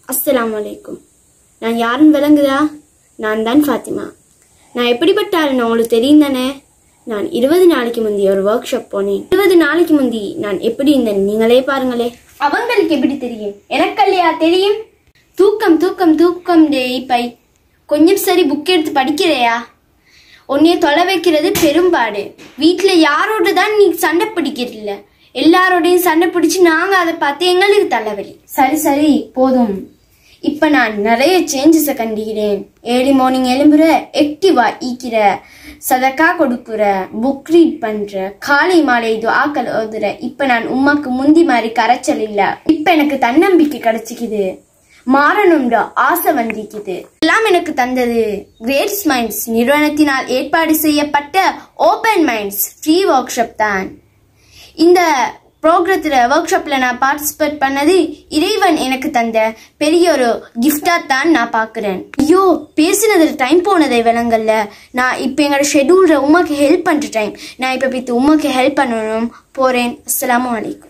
அஸ்ஸலாமு அலைக்கும் நான் யாருன்னு விளங்குதா நான் தான் ஃபாத்திமா நான் எப்படிப்பட்ட ஆளுன்னு உங்களுக்கு தெரியும் தானே நான் இருபது நாளைக்கு முந்தி ஒரு ஒர்க் ஷாப் போனேன் இருபது நாளைக்கு முந்தி நான் எப்படி இருந்தேன் நீங்களே பாருங்களே அவங்களுக்கு எப்படி தெரியும் எனக்கு இல்லையா தெரியும் தூக்கம் தூக்கம் தூக்கம் டேய் பை கொஞ்சம் சரி புக் எடுத்து படிக்கிறையா உன்னைய தொலை வைக்கிறது பெரும்பாடு வீட்டில் யாரோட தான் நீ சண்டை பிடிக்கிறதில்ல எல்லாரோடையும் சண்டை பிடிச்சு நாங்க அதை பார்த்து எங்களுக்கு தலைவலி சரி சரி போதும் இப்ப நான் நிறைய சேஞ்சஸை கண்டுகிறேன் ஏர்லி மார்னிங் எழும்புற ஆக்டிவா ஈக்கிற சதக்கா கொடுக்குற புக் ரீட் பண்ற காலை மாலை துஆக்கள் ஓதுற இப்ப நான் உமாக்கு முந்தி மாதிரி கரைச்சல் இல்ல இப்ப எனக்கு தன்னம்பிக்கை கிடைச்சிக்குது மாறணும்ன்ற ஆசை வந்திருக்குது எல்லாம் எனக்கு தந்தது கிரேட்ஸ் மைண்ட்ஸ் நிறுவனத்தினால் ஏற்பாடு செய்யப்பட்ட open minds free workshop தான் இந்த ப்ரோக்ரத்தில் ஒர்க் ஷாப்பில் நான் பார்ட்டிசிபேட் பண்ணது இறைவன் எனக்கு தந்த பெரிய ஒரு கிஃப்டாக தான் நான் பார்க்குறேன் ஐயோ பேசினதில் டைம் போனதை விளங்கல்ல நான் இப்போ எங்களோட ஷெடியூலில் உமாக்கு ஹெல்ப் பண்ணுற டைம் நான் இப்போ பித்து உமாக்கு ஹெல்ப் பண்ணணும் போகிறேன் அஸ்ஸலாமு அலைக்கும்